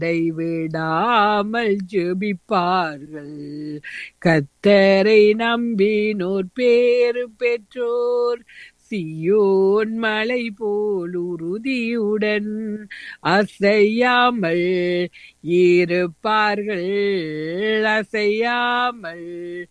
கைவிடாமல் ஜெபிப்பார்கள் கத்தரை நம்பினோர் பேறு பெற்றோர் சியோன் மலை போல் உறுதியுடன் அசையாமல் இருப்பார்கள் அசையாமல்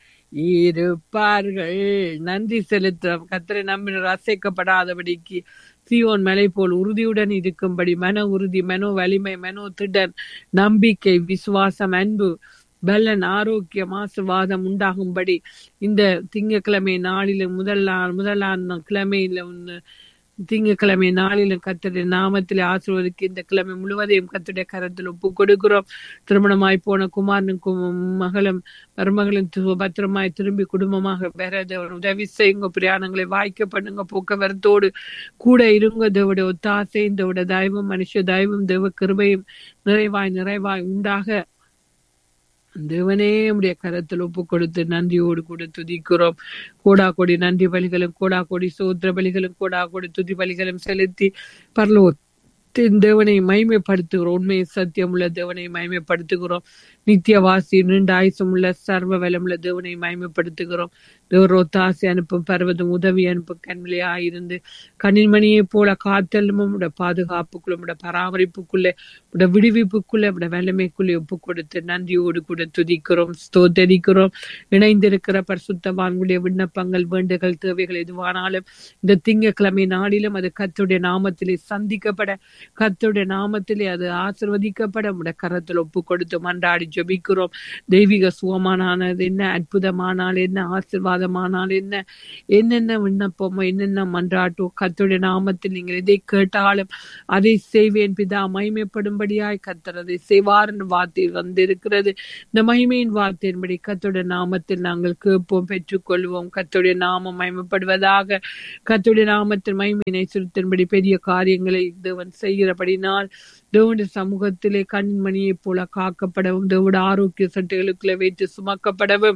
இருப்பார்கள் நன்றி செலுத்த கத்தரை நம்பினர் அசைக்கப்படாதபடிக்கு சியோன் மலை போல் உறுதியுடன் இருக்கும்படி மன உறுதி மனோ வலிமை மனோ திடன் நம்பிக்கை விசுவாசம் அன்பு பலன் ஆரோக்கியம் ஆசுவாதம் உண்டாகும்படி இந்த திங்கக்கிழமை நாளில முதல் நாள் முதல் நாள் கிழமையில ஒன்று திங்கக்கிழமை நாளிலும் கத்தருடைய நாமத்திலே ஆசிர்வதிக்கு இந்த கிழமை முழுவதையும் கத்துடைய கரத்தில் ஒப்பு கொடுக்கிறோம் திருமணமாய் போன குமாரனுக்கும் மகளும் மருமகளும் து- பத்திரமாய் திரும்பி குடும்பமாக பெற தேவன் உதவி செய்யுங்க பிரயாணங்களை வாய்க்க பண்ணுங்க போக்குவரத்தோடு கூட இருங்க தேவடைய ஒத்தாசை தேவடைய தயவும் மனுஷ தயவும் தேவ கிருபையும் நிறைவாய் நிறைவாய் உண்டாக தேவனே உடைய கரத்தில் ஒப்பு கொடுத்து நன்றியோடு கூட துதிக்கிறோம் கோடா கொடி நன்றி பலிகளும் கோடா கொடி சோத்திர பலிகளும் கோடா கொடி துதி பலிகளும் செலுத்தி பரலோ தேவனை மகிமைப்படுத்துகிறோம் உண்மை சத்தியம் உள்ள தேவனை மகிமைப்படுத்துகிறோம் நித்தியவாசி நீண்ட ஆயுசம் உள்ள சர்வ வளமுள்ள தேவனை மகிமைப்படுத்துகிறோம் தேவரோத்தாசி அனுப்பும் பர்வதம் உதவி அனுப்பும் கண்மலையாயிருந்து கண்ணின்மணியை போல காத்தலும் உடைய பாதுகாப்புக்குள்ள உடைய பராமரிப்புக்குள்ளே உடைய விடுவிப்புக்குள்ளே உடைய வல்லமைக்குள்ளே ஒப்பு கொடுத்து நன்றியோடு கூட துதிக்கிறோம் ஸ்தோத்தரிக்கிறோம் இணைந்திருக்கிற பரிசுத்தவான்களுடைய விண்ணப்பங்கள் வேண்டுகள் தேவைகள் எதுவானாலும் இந்த திங்கட்கிழமை நாளிலும் அது கத்துடைய நாமத்திலே சந்திக்கப்பட கத்துடைய நாமத்திலே அது ஆசிர்வதிக்கப்பட உடைய கரத்தில் ஒப்பு கொடுத்து மன்றாடி ஜெபிக்கிறோம் தெய்வீக சுகமானானது என்ன அற்புதமானால் என்ன ஆசிர்வாதமானால் என்ன என்னென்ன விண்ணப்பமோ என்னென்ன மன்றாட்டோ கத்துடைய நாமத்தில் நீங்கள் எதை கேட்டாலும் அதை செய்வேன் பிதா மகிமைப்படும்படியாய் கத்தர் அதை செய்வார் என்ற வார்த்தை வந்திருக்கிறது இந்த மகிமையின் வார்த்தையின்படி கத்துடைய நாமத்தில் நாங்கள் கேட்போம் பெற்றுக்கொள்வோம் கத்துடைய நாமம் மகிமைப்படுவதாக கத்துடைய நாமத்தில் மகிமையினை சுருத்தின்படி பெரிய காரியங்களை தேவன் செய்கிறபடினால் தேவனுடைய சமூகத்திலே கண்ணின் மணியைப் போல காக்கப்படவும் தேவனுடைய ஆரோக்கிய சட்டைகளுக்குள்ள வைத்து சுமக்கப்படவும்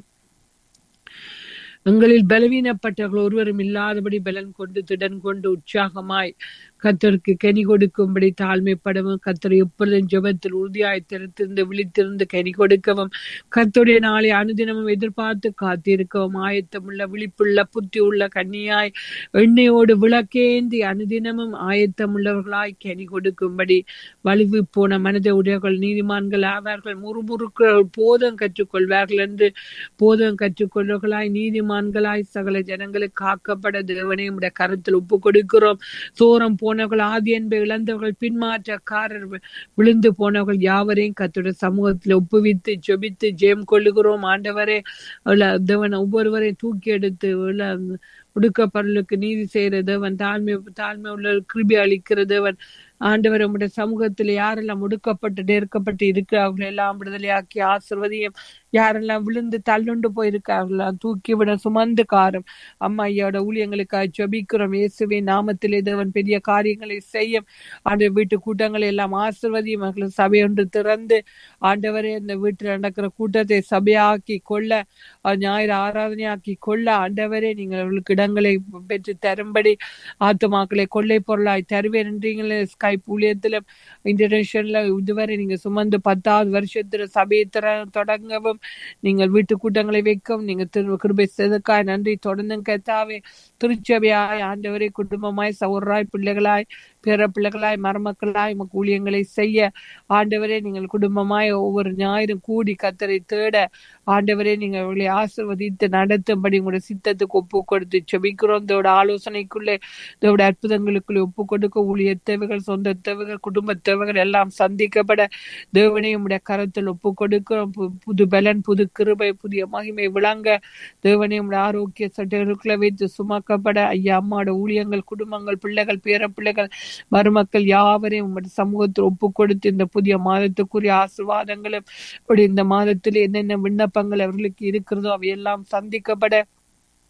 எங்களில் பலவீனப்பட்டவர்கள் ஒருவரும் இல்லாதபடி பலன் கொண்டு திடன் கொண்டு உற்சாகமாய் கத்தருக்கு கனி கொடுக்கும்படி தாழ்மைப்படவும் கத்தரை எப்பொழுதும் ஜெபத்தில் உறுதியாய் திறத்திருந்து விழித்திருந்து கனி கொடுக்கவும் கத்தருடைய நாளை அனுதினமும் எதிர்பார்த்து காத்திருக்கவும் ஆயத்தமுள்ள விழிப்புள்ள புத்தி உள்ள கன்னியாய் எண்ணெயோடு விளக்கேந்தி அனுதினமும் ஆயத்தமுள்ளவர்களாய் கனி கொடுக்கும்படி வலிவு போன மனித உடையவர்கள் நீதிமான்கள் ஆவார்கள் முறுமுறுக்கள் போதம் கற்றுக்கொள்வார்கள் என்று போதம் கற்றுக்கொள்வர்களாய் நீதிமான்களாய் சகல ஜனங்களுக்கு காக்கப்பட தேவனே உடைய கருத்தில் ஒப்பு கொடுக்கிறோம் சோரம் போனவர்கள் ஆதி என்பை இழந்தவர்கள் பின்மாற்றக்காரர் வி- விழுந்து போனவர்கள் யாவரையும் கத்துடைய சமூகத்தில் ஒப்புவித்து ஜெபித்து ஜெயம் கொள்ளுகிறோம் ஆண்டவரே உள்ள தேவன் ஒவ்வொருவரையும் தூக்கி எடுத்து உள்ள ஒடுக்கப்பொருளுக்கு நீதி செய்கிற தேவன் தாழ்மை தாழ்மை உள்ள கிருபி அளிக்கிற தேவன் ஆண்டவர் உம்முடைய சமூகத்தில் யாரெல்லாம் ஒடுக்கப்பட்டு நெருக்கப்பட்டு இருக்கிறார்களோ எல்லாம் விடுதலையாக்கி ஆசிர்வதியும் யாரெல்லாம் விழுந்து தள்ளுண்டு போயிருக்கார்களோ தூக்கி விட சுமந்து காரும் அம்மா ஐயாவோட ஊழியங்களுக்காக ஜெபிக்கிறோம் இயேசுவே நாமத்திலே தேவன் பெரிய காரியங்களை செய்யும் ஆண்டவர் வீட்டு கூட்டங்களை எல்லாம் ஆசிர்வதியும் அவர்கள் சபை ஒன்று திறந்து ஆண்டவரே இந்த வீட்டில் நடக்கிற கூட்டத்தை சபையாக்கி கொள்ள அஹ் ஞாயிறு ஆராதனையாக்கி கொள்ள ஆண்டவரே நீங்கள் அவர்களுக்கு இடங்களை பெற்று தரும்படி ஆத்துமாக்களை கொள்ளை பொருளாய் தருவேன் என்றீங்களே ஸ்கைப் ஊழியத்திலும் இன்டர்நேஷனல்ல இதுவரை நீங்க சுமந்து பத்தாவது வருஷத்துல சபையை திற தொடங்கவும் நீங்கள் வீட்டு கூட்டங்களை வைக்கவும் நீங்க திரு கிருபை செதுக்காய் நன்றி தொடர்ந்து கத்தாவே திருச்சபையாய் ஆண்டவரே குடும்பமாய் சௌராய் பிள்ளைகளாய் பிற பிள்ளைகளாய் மருமக்களாய் உமக்கு ஊழியங்களை செய்ய ஆண்டவரே நீங்கள் குடும்பமாய் ஒவ்வொரு ஞாயிறும் கூடி கத்தரை தேட ஆண்டவரே நீங்க அவர்களை ஆசிர்வதித்து நடத்தும்படி உங்களுடைய சித்தத்துக்கு ஒப்பு கொடுத்து செபிக்கிறோம் இதோட ஆலோசனைக்குள்ளே இதோட அற்புதங்களுக்குள்ளே ஒப்பு கொடுக்க ஊழிய தேவைகள் சொந்த தேவைகள் குடும்ப தேவைகள் எல்லாம் சந்திக்கப்பட தேவனே உம்முடைய கரத்தில் ஒப்பு கொடுக்கிறோம் பு- புது பலன் புது கிருபை புதிய மகிமை விளங்க தேவனே உம்முடைய ஆரோக்கிய சட்டைகளுக்குள்ள வைத்து சுமக்கப்பட ஐயா அம்மாவோட ஊழியங்கள் குடும்பங்கள் பிள்ளைகள் பேர பிள்ளைகள் மருமக்கள் யாவரையும் உம்முடைய சமூகத்தில் ஒப்பு கொடுத்து இந்த புதிய மாதத்துக்குரிய ஆசீர்வாதங்களும் இப்படி இந்த மாதத்தில் என்னென்ன விண்ணப்பங்கள் அவர்களுக்கு இருக்கிறதோ அவையெல்லாம் சந்திக்கப்பட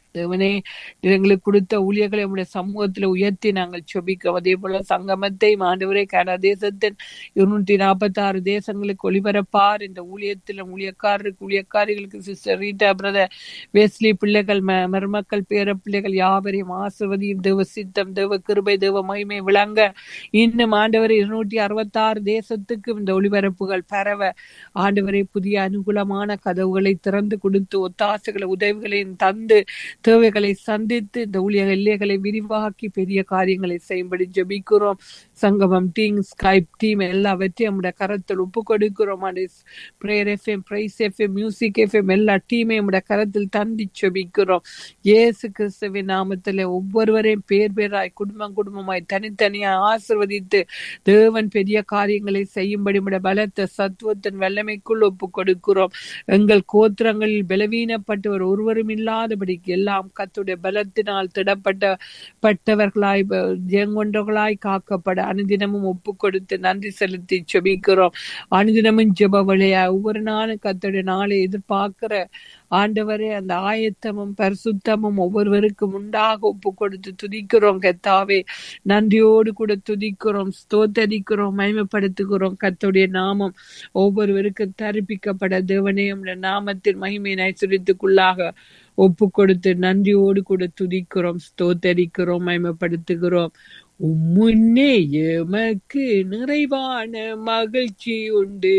தேவனே எங்களுக்கு கொடுத்த ஊழியர்களை உடைய சமூகத்துல உயர்த்தி நாங்கள் செபிக்கிறோம் அதே போல சங்கமத்தை ஆண்டவரே கன தேசத்தின் இருநூற்றி நாற்பத்தி ஆறு தேசங்களுக்கு ஒளிபரப்பார் இந்த ஊழியத்தில் ஊழியக்காரருக்கு ஊழியக்காரிகளுக்கு சிஸ்டர் ரீட்டா பிரதர் வெஸ்லி பிள்ளைகள் ம- மருமக்கள் பேர பிள்ளைகள் யாவரையும் ஆசிர்வதியும் தேவ சித்தம் தேவ கிருபை தேவ மகிமை விளங்க இன்னும் ஆண்டவர் இருநூற்றி அறுபத்தாறு தேசத்துக்கு இந்த ஒளிபரப்புகள் பரவ ஆண்டவரை புதிய அனுகூலமான கதவுகளை திறந்து கொடுத்து ஒத்தாசைகளை உதவிகளையும் தந்து தேவைகளை சந்தித்து இந்த ஊழிய எல்லைகளை விரிவாக்கி பெரிய காரியங்களை செய்யும்படி ஜெபிக்கிறோம் சங்கமம் டீம் ஸ்கைப் டீம் எல்லாவற்றையும் நம்முடைய கரத்தில் ஒப்பு கொடுக்கிறோம் prayer FM praise FM music FM எல்லா டீமையும் நம்முடைய கரத்தில் தந்தி ஜெபிக்கிறோம் இயேசு கிறிஸ்துவின் நாமத்தில் ஒவ்வொருவரையும் பேர் பேராய் குடும்பம் குடும்பமாய் தனித்தனியாய் ஆசிர்வதித்து தேவன் பெரிய காரியங்களை செய்யும்படி நம்முடைய பலத்த சத்துவத்தின் வல்லமைக்குள் ஒப்பு கொடுக்கிறோம் எங்கள் கோத்திரங்களில் பலவீனப்பட்டவர் ஒருவரும் இல்லாதபடிக்கு எல்லாம் கத்துடைய பலத்தினால் திடப்பட்ட பட்டவர்களாய் ப- ஜெயங்கொண்டவர்களாய் காக்கப்பட அனுதினமும் ஒப்பு கொடுத்து நன்றி செலுத்தி செபிக்கிறோம் அனுதினமும் ஜெப வழியா ஒவ்வொரு நாளும் கத்துடைய நாளை எதிர்பார்க்கிற ஆண்டவரே அந்த ஆயத்தமும் பரிசுத்தமும் ஒவ்வொருவருக்கும் உண்டாக ஒப்பு கொடுத்து துதிக்கிறோம் கத்தாவே நன்றியோடு கூட துதிக்கிறோம் ஸ்தோத்தரிக்கிறோம் மகிமைப்படுத்துகிறோம் கர்த்தருடைய நாமம் ஒவ்வொருவருக்கும் தரிப்பிக்கப்பட தேவனே உம்முடைய நாமத்தின் மகிமையை ஐஸ்வர்யத்துக்குள்ளாக ஒப்பு கொடுத்து நன்றியோடு கூட துதிக்கிறோம் ஸ்தோத்தரிக்கிறோம் மகிமைப்படுத்துகிறோம் உம்முன்னே எமக்கு நிறைவான மகிழ்ச்சி உண்டு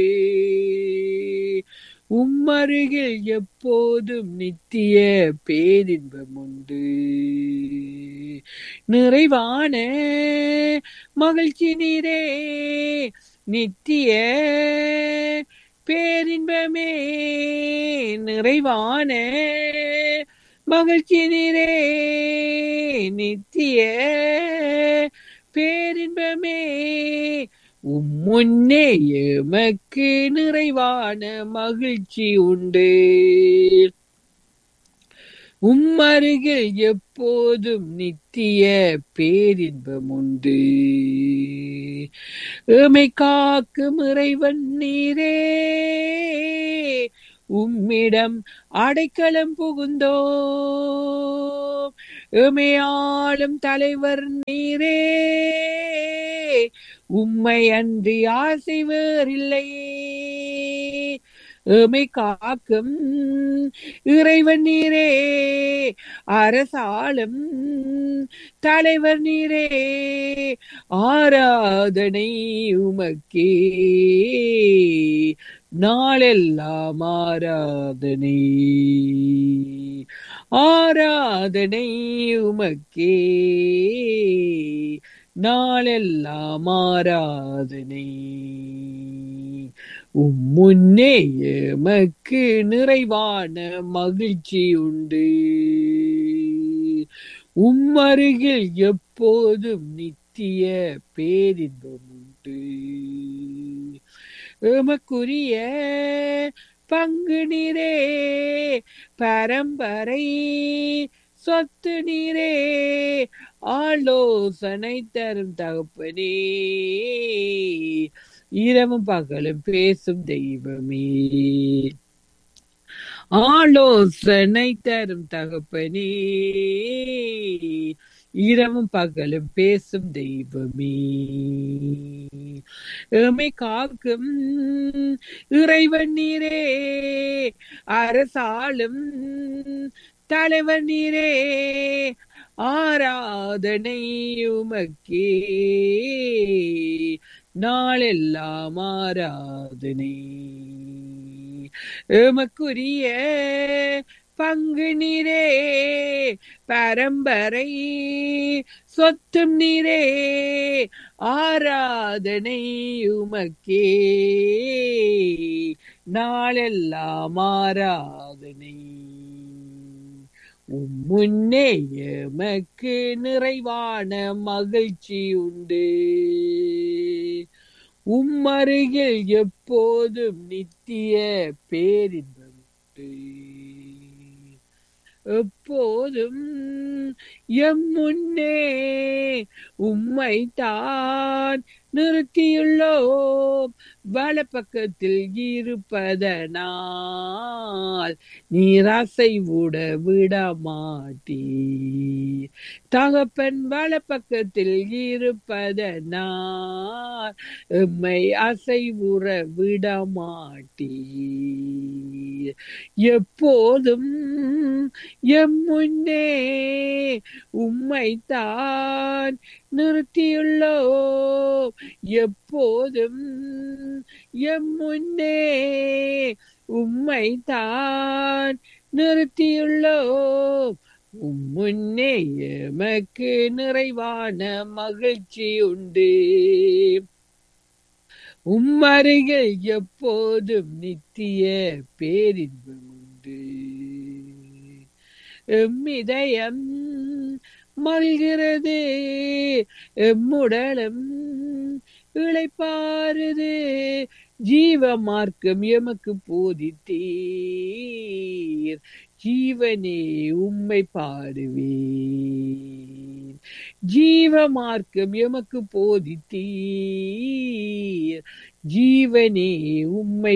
உம்மருகில் எப்போதும் நித்திய பேரின்பம் உண்டு நிறைவான மகிழ்ச்சி நீரே நித்திய பேரின்பமே நிறைவான மகிழ்ச்சி நீரே நித்திய பேரின்பமே உம்முன்னே எமக்கு நிறைவான மகிழ்ச்சி உண்டு உம்மருகில் எப்போதும் நித்திய பேரின்பம் உண்டு எமை காக்கும் இறைவன் நீரே உம்மிடம் அடைக்கலம் புகுந்தோ எமையாளும் தலைவர் நீரே உம்மை அன்றி ஆசை வேறில்லையே எமை காக்கும் இறைவன் நீரே அரசாளும் தலைவர் நீரே ஆராதனை உமக்கே நாளெல்லாம் ஆராதனை ஆராதனை உமக்கே நாளெல்லாம் ஆராதனை உம்முன்னே எமக்கு நிறைவான மகிழ்ச்சி உண்டு உம்மருகில் எப்போதும் நித்திய பேரின்பம் உண்டு எமக்குரிய பங்கு நீரே பரம்பரை சொத்து நீரே ஆலோசனை தரும் தகப்பனே இரவும் பகலும் பேசும் தெய்வமே ஆலோசனை தரும் தகப்பனே இரவும் பகலும் பேசும் தெய்வமே எமை காக்கும் இறைவன் நீரே அரசாளும் தலைவர் நீரே ஆராதனை உமக்கே நாளெல்லாம் ஆராதனை எமக்குரிய பங்கு நீரே பரம்பரை சொத்தும் நீரே ஆராதனை உமக்கே நாளெல்லாம் ஆராதனை உம்முன்னே எமக்கு நிறைவான மகிழ்ச்சி உண்டு உம்மருகில் எப்போதும் நித்திய பேரின்பம் உண்டு எப்போதும் எம் முன்னே உம்மை தான் நிறுத்தியுள்ளோம் வலப்பக்கத்தில் இருப்பதனால் நீராசை விட விட மாட்டீர் தகப்பன் வலப்பக்கத்தில் இருப்பதனால் எம்மை அசைவுற விட மாட்டீர் எப்போதும் எம் முன்னே உம்மை தான் நிறுத்தியுள்ளோம் எப்போதும் எம் முன்னே உம்மை தான் நிறுத்தியுள்ளோம் உம் முன்னே எமக்கு நிறைவான மகிழ்ச்சி உண்டு உம் அருகில் எப்போதும் நித்திய பேரின்பம் உண்டு எம்மிதயம் மல்கிறது எம்முடலும் இளைப்பாறுது ஜீவ மார்க்கம் எமக்கு போதித்தீர் ஜீவனே உம்மை பாடுவேன் ஜீவ மார்க்கம் எமக்கு போதித்தீர் ஜீவனே உம்மை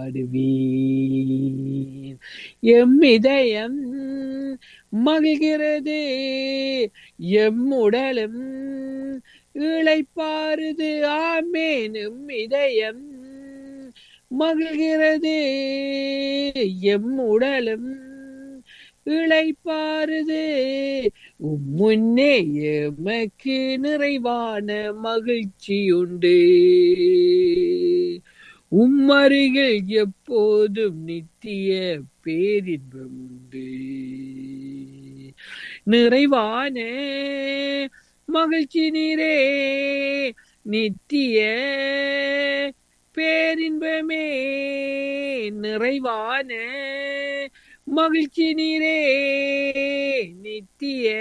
பாடுவேன் எம் இதயம் மகிழ்கிறது எம் உடலும் இளைப்பாறுது ஆமேன் எம் இதயம் மகிழ்கிறது எம் உடலும் இளைப்பாறுது உம் முன்னே எமக்கு நிறைவான மகிழ்ச்சி உண்டு உம் அருகில் எப்போதும் நித்திய பேரின்பம் உண்டு நிறைவான மகிழ்ச்சி நீரே நித்திய பேரின்பமே நிறைவான மகிழ்ச்சி நீரே நித்திய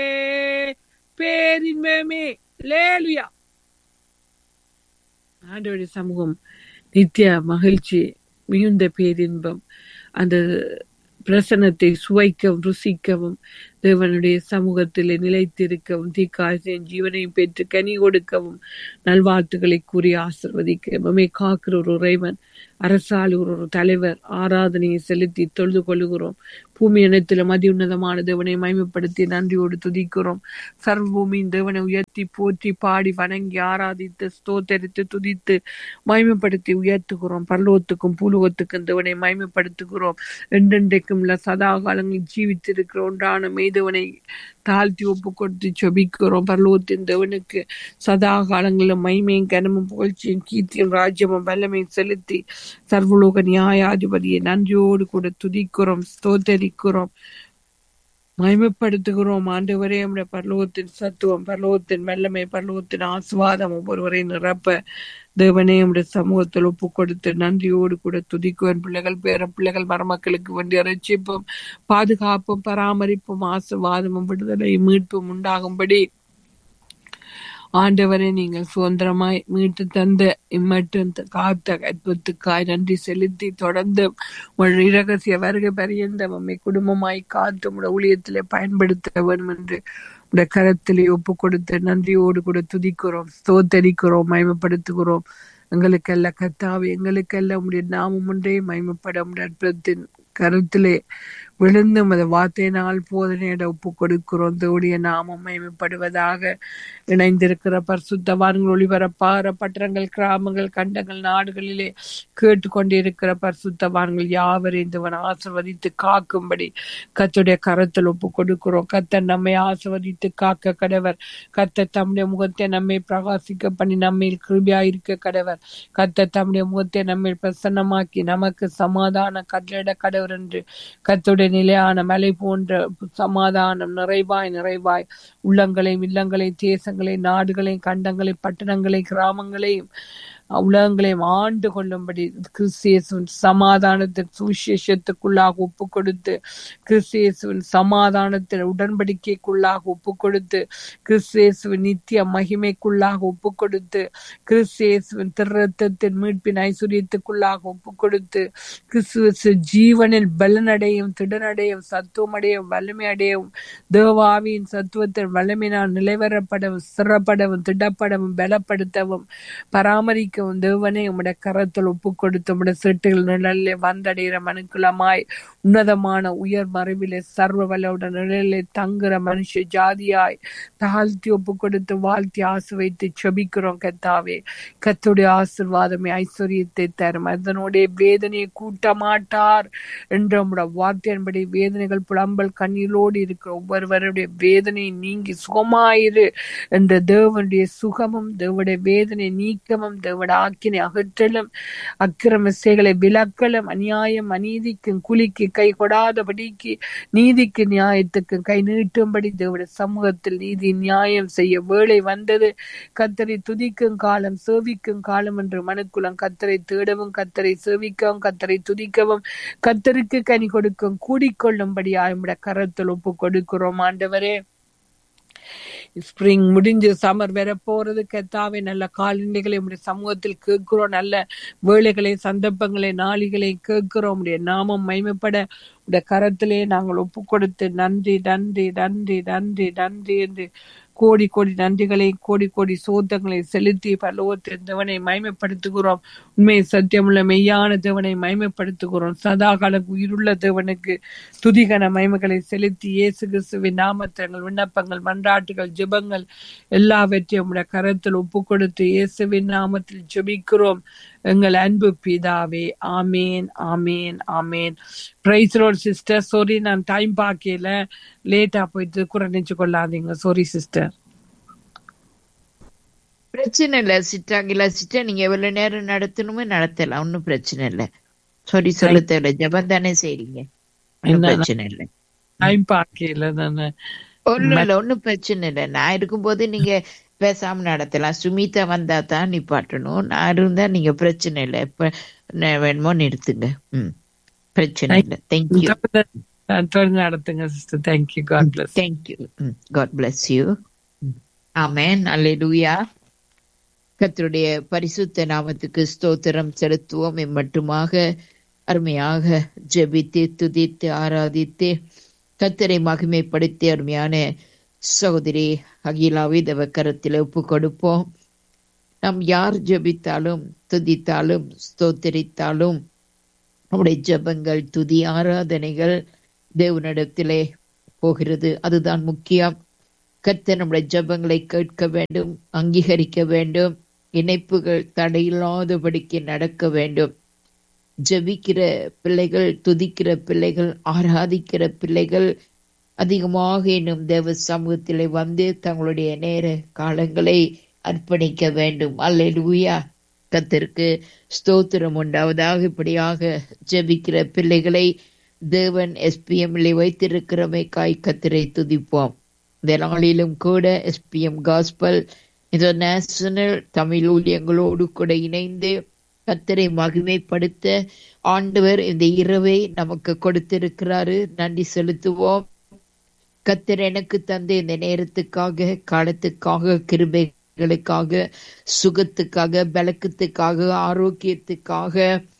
பேரின்பமே லேலுயா ஆண்டவருடைய சமூகம் நித்திய மகிழ்ச்சி மிகுந்த பேரின்பம் அந்த பிரசனத்தை சுவைக்கவும் ருசிக்கவும் தேவனுடைய சமூகத்தில் நிலைத்திருக்கவும் தீக்காசின் ஜீவனையும் பெற்று கனி கொடுக்கவும் நல்வாழ்த்துக்களை கூறி ஆசிர்வதிக்க மமே காக்கிற ஒரு இறைவன் அரசால் ஒரு ஒரு தலைவர் ஆராதனையை செலுத்தி தொழுது கொள்ளுகிறோம் பூமி இனத்திலும் அதி உன்னதமான தேவனை மயமப்படுத்தி நன்றியோடு துதிக்கிறோம் சர்வ பூமியின் தேவனை உயர்த்தி போற்றி பாடி வணங்கி ஆராதித்து ஸ்தோத்தரித்து துதித்து மயமப்படுத்தி உயர்த்துகிறோம் பரலோகத்துக்கும் பூலோகத்துக்கும் தேவனை மயமப்படுத்துகிறோம் என்றென்றைக்கும் உள்ள சதா காலங்களில் ஜீவித்திருக்கிற ஒன்றான மெய்தவனை தாழ்த்தி ஒப்பு கொடுத்து ஜெபிக்கிறோம் பரலோகத்தின் தேவனுக்கு சதா காலங்களிலும் மைமையும் கனமும் புகழ்ச்சியும் கீர்த்தியும் ராஜ்யமும் வல்லமையும் செலுத்தி சர்வலோக நியாயாதிபதியை நன்றியோடு கூட துதிக்கிறோம் ஸ்தோத்தரிக்கிறோம் மகிமைப்படுத்துகிறோம் ஆண்டவரே நம்முடைய பரலோகத்தின் சத்துவம் பரலோகத்தின் வல்லமை பரலோகத்தின் ஆசுவாதம் ஒவ்வொருவரை நிரப்ப தேவனே நம்முடைய சமூகத்தில் ஒப்பு கொடுத்து நன்றியோடு கூட துதிக்குவன் பிள்ளைகள் பேர பிள்ளைகள் மருமக்களுக்கு வேண்டிய ரட்சிப்பும் பாதுகாப்பும் பராமரிப்பும் ஆசுவாதமும் விடுதலை மீட்பும் உண்டாகும்படி ஆண்டவரை நீங்கள் சுதந்திரமாய் மீட்டு தந்த இம்மட்டும் காத்த அற்புதத்துக்காய் நன்றி செலுத்தி தொடர்ந்து உங்கள் இரகசிய வருகை பரியந்த நம்மை குடும்பமாய் காத்து உடைய ஊழியத்திலே பயன்படுத்த வேண்டும் என்று உடைய கரத்திலே ஒப்பு கொடுத்து நன்றியோடு கூட துதிக்கிறோம் ஸ்தோத்தரிக்கிறோம் மயமப்படுத்துகிறோம் எங்களுக்கல்ல கத்தாவே எங்களுக்கல்ல உடைய நாமம் ஒன்றே மயமப்பட உடைய அற்புதத்தின் கருத்திலே விழுந்து உமது வார்த்தையினால் போதனையிட ஒப்பு கொடுக்கிறோம் தோடைய நாமம் மயமப்படுவதாக இணைந்திருக்கிற பரிசுத்தவான்கள் ஒளிபரப்பாகிற பட்டணங்கள் கிராமங்கள் கண்டங்கள் நாடுகளிலே கேட்டுக்கொண்டிருக்கிற பரிசுத்தவான்கள் யாவரையும் தேவன் ஆசிர்வதித்து காக்கும்படி கத்துடைய கரத்தில் ஒப்பு கொடுக்கிறோம் கத்த நம்மை ஆசிர்வதித்து காக்க கடவர் கத்த தம்முடைய முகத்தை நம்மை பிரகாசிக்க பண்ணி நம்மை கிருபியா இருக்க கடவர் கத்த தம்முடைய முகத்தை நம்மை பிரசன்னமாக்கி நமக்கு சமாதான கட்டளிட கடவர் என்று கத்துடைய நிலையான மலை போன்ற சமாதானம் நிறைவாய் நிறைவாய் உள்ளங்களையும் இல்லங்களையும் தேசங்களையும் நாடுகளையும் கண்டங்களையும் பட்டணங்களையும் கிராமங்களையும் உலகங்களையும் ஆண்டு கொள்ளும்படி கிறிஸ்தியேசுவின் சமாதானத்தின் சுவிசேஷத்துக்குள்ளாக ஒப்பு கொடுத்து கிறிஸ்தியேசுவின் சமாதானத்தின் உடன்படிக்கைக்குள்ளாக ஒப்பு கொடுத்து கிறிஸ்தியேசுவின் நித்திய மகிமைக்குள்ளாக ஒப்பு கொடுத்து கிறிஸ்தியேசுவின் திருரத்தத்தின் மீட்பின் ஐஸ்வர்யத்துக்குள்ளாக ஒப்பு கொடுத்து கிறிஸ்துவ ஜீவனில் பலனடையும் திடனடையும் சத்துவமடையும் வலிமை அடையும் தேவாவியின் சத்துவத்தின் வலிமையினால் நிலைவரப்படவும் சிறப்படவும் திடப்படவும் பலப்படுத்தவும் பராமரிக்கவும் தேவனை உம்முடைய கரத்தில் ஒப்பு கொடுத்து உம்முடைய செட்டுகள் நிழலிலே வந்தடைகிற மனுக்குலமாய் உன்னதமான உயர் மறைவிலே சர்வ வல்லவுடன் நிழலிலே தங்குற மனுஷ ஜாதியாய் தாழ்த்தி ஒப்பு கொடுத்து வாழ்த்தி ஆசை வைத்து செபிக்கிறோம் கத்தாவே கத்துடைய ஆசிர்வாதமே ஐஸ்வர்யத்தை தரும் அதனுடைய வேதனையை கூட்ட மாட்டார் என்ற உம்முடைய வார்த்தையின்படி வேதனைகள் புலம்பல் கண்ணீரோடு இருக்கிற ஒவ்வொருவருடைய வேதனை நீங்கி சுகமாயிரு என்ற தேவனுடைய சுகமும் தேவனுடைய வேதனை நீக்கமும் தேவனுடைய ஆக்கினை அகற்றலும் அக்கிரம செயலை விலக்கலும் அநியாயம் அநீதிக்கும் குலிக்கு கை கொடாதபடிக்கு நீதிக்கு நியாயத்துக்கும் கை நீட்டும்படி தேவனுடைய சமூகத்தில் நீதி நியாயம் செய்ய வேலை வந்தது கத்தரை துதிக்கும் காலம் சேவிக்கும் காலம் என்று மனுக்குலம் கத்தரை தேடவும் கத்தரை சேவிக்கவும் கத்தரை துதிக்கவும் கத்தருக்கு கனி கொடுக்கும் கூடிக்கொள்ளும்படி ஆயுடைய கரத்தில் ஒப்பு கொடுக்கிறோம் ஆண்டவரே ஸ்ப்ரிங் முடிஞ்சு சம்மர் வர போறது கத்தாவே நல்ல காலநிலைகளை உடைய சமூகத்தில் கேட்கிறோம் நல்ல வேலைகளை சந்தர்ப்பங்களை நாளிகளை கேட்கிறோம் உடைய நாமம் மைமைப்பட உடைய கரத்திலே நாங்கள் ஒப்பு கொடுத்து நன்றி நன்றி நன்றி நன்றி நன்றி என்று கோடி கோடி நன்றிகளை கோடி கோடி சோத்தங்களை செலுத்தி பல்லவத்தின் தேவனை மைமைப்படுத்துகிறோம் உண்மை சத்தியமுள்ள மெய்யான தேவனை மைமைப்படுத்துகிறோம் சதா கால உயிருள்ள தேவனுக்கு துதிகன மைமைகளை செலுத்தி இயேசு கிறிஸ்துவின் நாமத்தங்கள் விண்ணப்பங்கள் மன்றாட்டுகள் ஜெபங்கள் எல்லாவற்றையும் உடைய கரத்தில் ஒப்பு கொடுத்து இயேசுவின் நாமத்தில் ஜெபிக்கிறோம் எங்கள் அன்பு பிதாவே ஆமேன் ஆமேன் ஆமேன் பிரைஸ் ரோட் சிஸ்டர் சாரி நான் டைம் பார்க்கல லேட்டா போயிட்டு குறைஞ்சு கொள்ளாதீங்க சாரி சிஸ்டர் பிரச்சனை இல்ல சிட்டாங்கில சிட்டா நீங்க எவ்வளவு நேரம் நடத்தணுமோ நடத்தலாம் ஒன்னும் பிரச்சனை இல்ல சாரி சொல்ல தேவையில்ல ஜபம் தானே செய்றீங்க ஒண்ணும் பிரச்சனை இல்ல டைம் பார்க்கல தானே ஒண்ணும் இல்ல ஒண்ணும் பிரச்சனை இல்ல நான் இருக்கும்போது நீங்க பேசாம நடத்தலாம் சுமிதா வந்தா தான் நிப்பாட்டணும் நான் இருந்தா நீங்க பிரச்சனை இல்ல இப்ப வேணுமோ நிறுத்துங்க ம் பிரச்சனை இல்ல தேங்க்யூ தொடர்ந்து நடத்துங்க sister thank you God bless thank you God bless you ஆமேன் அல்லேலூயா கத்தருடைய பரிசுத்த நாமத்துக்கு ஸ்தோத்திரம் செலுத்துவோம் இம்மட்டுமாக அருமையாக ஜெபித்து துதித்து ஆராதித்து கத்தரை மகிமைப்படுத்தி அருமையான சகோதரி அகிலாவை தேவ கரத்தில் ஒப்பு கொடுப்போம் நாம் யார் ஜெபித்தாலும் துதித்தாலும் ஸ்தோத்தரித்தாலும் நம்முடைய ஜெபங்கள் துதி ஆராதனைகள் தேவனிடத்திலே போகிறது அதுதான் முக்கியம் கர்த்தர் நம்முடைய ஜெபங்களை கேட்க வேண்டும் அங்கீகரிக்க வேண்டும் இணைப்புகள் தடையில்லாதபடிக்கு நடக்க வேண்டும் ஜெபிக்கிற பிள்ளைகள் துதிக்கிற பிள்ளைகள் ஆராதிக்கிற பிள்ளைகள் அதிகமாக இன்னும் தேவ சமூகத்திலே வந்து தங்களுடைய நேர காலங்களை அர்ப்பணிக்க வேண்டும் அல்லேலூயா கத்திற்கு ஸ்தோத்திரம் உண்டாவதாக இப்படியாக ஜெபிக்கிற பிள்ளைகளை தேவன் எஸ்பிஎம்ல வைத்திருக்கிறமை காய் கத்திரை துதிப்போம் இந்த நாளிலும் கூட எஸ்பிஎம் காஸ்பல் இன்டர்நேஷனல் தமிழ் ஊழியங்களோடு கூட இணைந்து கத்தரை மகிமைப்படுத்த ஆண்டவர் இந்த இரவை நமக்கு கொடுத்திருக்கிறாரு நன்றி செலுத்துவோம் கத்தர் எனக்கு தந்த இந்த நேரத்துக்காக காலத்துக்காக கிருபைகளுக்காக சுகத்துக்காக பலக்கத்துக்காக ஆரோக்கியத்துக்காக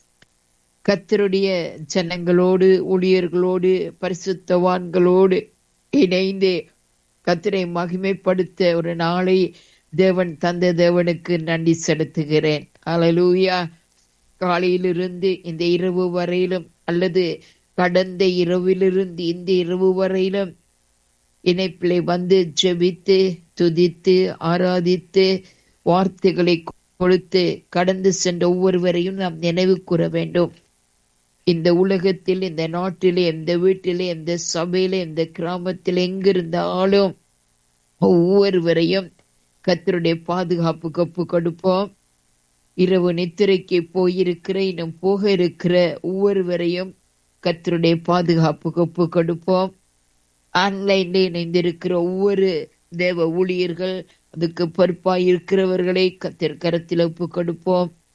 கத்தருடைய ஜனங்களோடு ஊழியர்களோடு பரிசுத்தவான்களோடு இணைந்து கத்தரை மகிமைப்படுத்த ஒரு நாளை தேவன் தந்த தேவனுக்கு நன்றி செலுத்துகிறேன் அலலூயா காலையிலிருந்து இந்த இரவு வரையிலும் அல்லது கடந்த இரவிலிருந்து இந்த இரவு வரையிலும் இணைப்பிலை வந்து ஜெபித்து துதித்து ஆராதித்து வார்த்தைகளை கொடுத்து கடந்து சென்ற ஒவ்வொருவரையும் நாம் நினைவு கூற வேண்டும் இந்த உலகத்தில் இந்த நாட்டிலே எந்த வீட்டிலே எந்த சபையில எந்த கிராமத்தில் எங்கிருந்தாலும் ஒவ்வொருவரையும் கத்தருடைய பாதுகாப்பு கப்பு கொடுப்போம் இரவு நித்திரைக்கு போயிருக்கிற இன்னும் போக இருக்கிற ஒவ்வொருவரையும் கத்தருடைய பாதுகாப்பு கப்பு கொடுப்போம் ஆன்லைன்ல இணைந்திருக்கிற ஒவ்வொரு தேவ ஊழியர்கள் அதுக்கு பொறுப்பாய் இருக்கிறவர்களை கத்திர கரத்தில் ஒப்பு கொடுப்போம்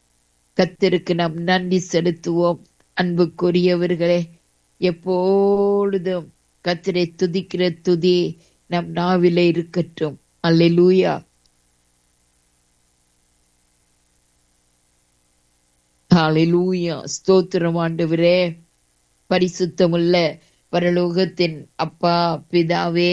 கத்திற்கு நாம் நன்றி செலுத்துவோம் அன்புக்குரியவர்களே எப்பொழுதும் கத்திரை துதிக்கிற துதி நம் நாவிலே இருக்கட்டும் அல்லேலூயா ஹalleluya ஸ்தோத்திரம் ஆண்டவரே பரிசுத்தமுள்ள பரலோகத்தின் அப்பா பிதாவே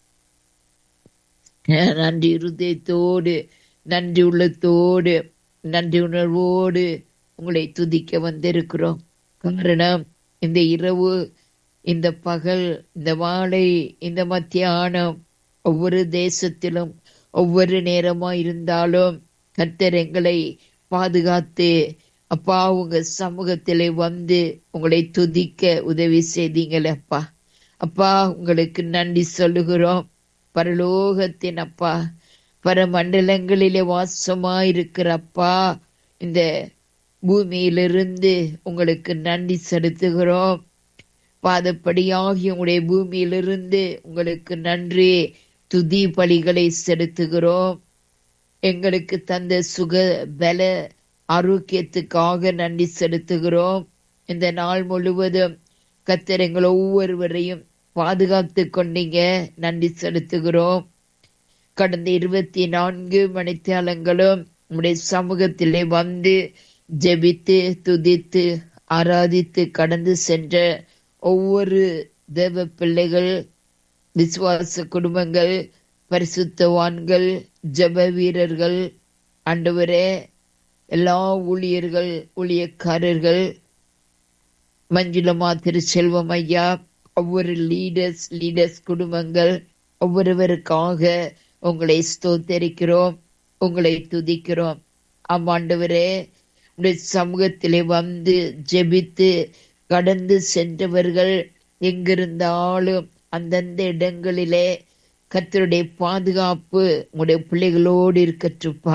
நன்றி இருதயத்தோடு நன்றி உள்ளத்தோடு நன்றி உணர்வோடு உங்களை துதிக்க வந்திருக்கிறோம் காரணம் இந்த இரவு இந்த பகல் இந்த மாலை இந்த மத்தியானம் ஒவ்வொரு தேசத்திலும் ஒவ்வொரு நேரமா இருந்தாலும் கர்த்தர் எங்களை பாதுகாத்து அப்பா உங்க சமூகத்திலே வந்து உங்களை துதிக்க உதவி செய்தீங்களே அப்பா அப்பா உங்களுக்கு நன்றி சொல்லுகிறோம் பரலோகத்தின் அப்பா பரமண்டலங்களிலே வாசமா இருக்கிற அப்பா இந்த பூமியிலிருந்து உங்களுக்கு நன்றி செலுத்துகிறோம் பாதப்படியாகி உங்களுடைய பூமியிலிருந்து உங்களுக்கு நன்றி துதி பலிகளை செலுத்துகிறோம் எங்களுக்கு தந்த சுக பல ஆரோக்கியத்துக்காக நன்றி செலுத்துகிறோம் இந்த நாள் முழுவதும் கத்தர் எங்கள் ஒவ்வொருவரையும் பாதுகாத்து கொண்டீங்க நன்றி செலுத்துகிறோம் கடந்த இருபத்தி நான்கு மணித்தியாலங்களும் உங்களுடைய சமூகத்திலே வந்து ஜெபித்து துதித்து ஆராதித்து கடந்து சென்ற ஒவ்வொரு தேவ பிள்ளைகள் விசுவாச குடும்பங்கள் பரிசுத்தவான்கள் ஜெப வீரர்கள் ஆண்டவரே எல்லா ஊழியர்கள் ஊழியக்காரர்கள் மஞ்சுளமா திருச்செல்வம் ஐயா ஒவ்வொரு லீடர்ஸ் லீடர்ஸ் குடும்பங்கள் ஒவ்வொருவருக்காக உங்களை ஸ்தோத்தரிக்கிறோம் உங்களை துதிக்கிறோம் ஆமாண்டவரே உடைய சமூகத்திலே வந்து ஜெபித்து கடந்து சென்றவர்கள் எங்கிருந்தாலும் அந்தந்த இடங்களிலே கத்தருடைய பாதுகாப்பு உங்களுடைய பிள்ளைகளோடு இருக்கட்டுப்பா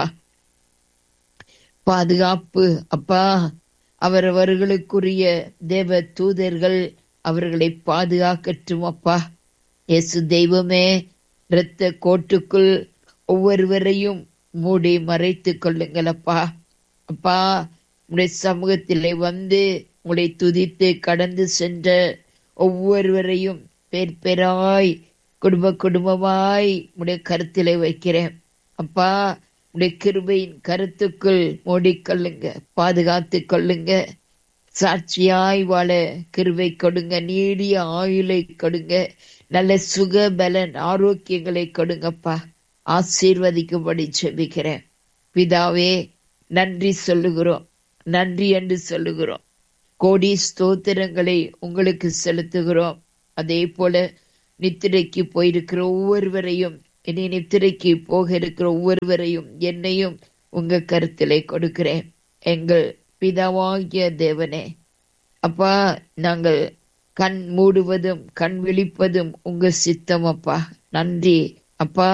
பாதுகாப்பு அப்பா அவரவர்களுக்குரிய தேவ தூதர்கள் அவர்களை பாதுகாக்கட்டும் அப்பா இயேசு தெய்வமே இரத்த கோட்டுக்குள் ஒவ்வொருவரையும் மூடி மறைத்து கொள்ளுங்கள் அப்பா அப்பா உடைய சமூகத்திலே வந்து உங்களை துதித்து கடந்து சென்ற ஒவ்வொருவரையும் பேர் பேராய் குடும்ப குடும்பமாய் உடைய கருத்திலே வைக்கிறேன் அப்பா உடைய கிருபையின் கருத்துக்குள் மூடிக்கொள்ளுங்க பாதுகாத்து கொள்ளுங்க சாட்சியாய் வாழ கிருபை கொடுங்க நீடிய ஆயுளை கொடுங்க நல்ல சுக பலன் ஆரோக்கியங்களை கொடுங்கப்பா ஆசீர்வதிக்கும்படி செபிக்கிறேன் பிதாவே நன்றி சொல்லுகிறோம் நன்றி என்று சொல்லுகிறோம் கோடி ஸ்தோத்திரங்களை உங்களுக்கு செலுத்துகிறோம் அதே போல நித்திரைக்கு போயிருக்கிற ஒவ்வொருவரையும் இனி நித்திரைக்கு போக இருக்கிற ஒவ்வொருவரையும் என்னையும் உங்க கருத்திலே கொடுக்கிறேன் எங்கள் பிதாவாகிய தேவனே அப்பா நாங்கள் கண் மூடுவதும் கண் விழிப்பதும் உங்க சித்தம் அப்பா நன்றி அப்பா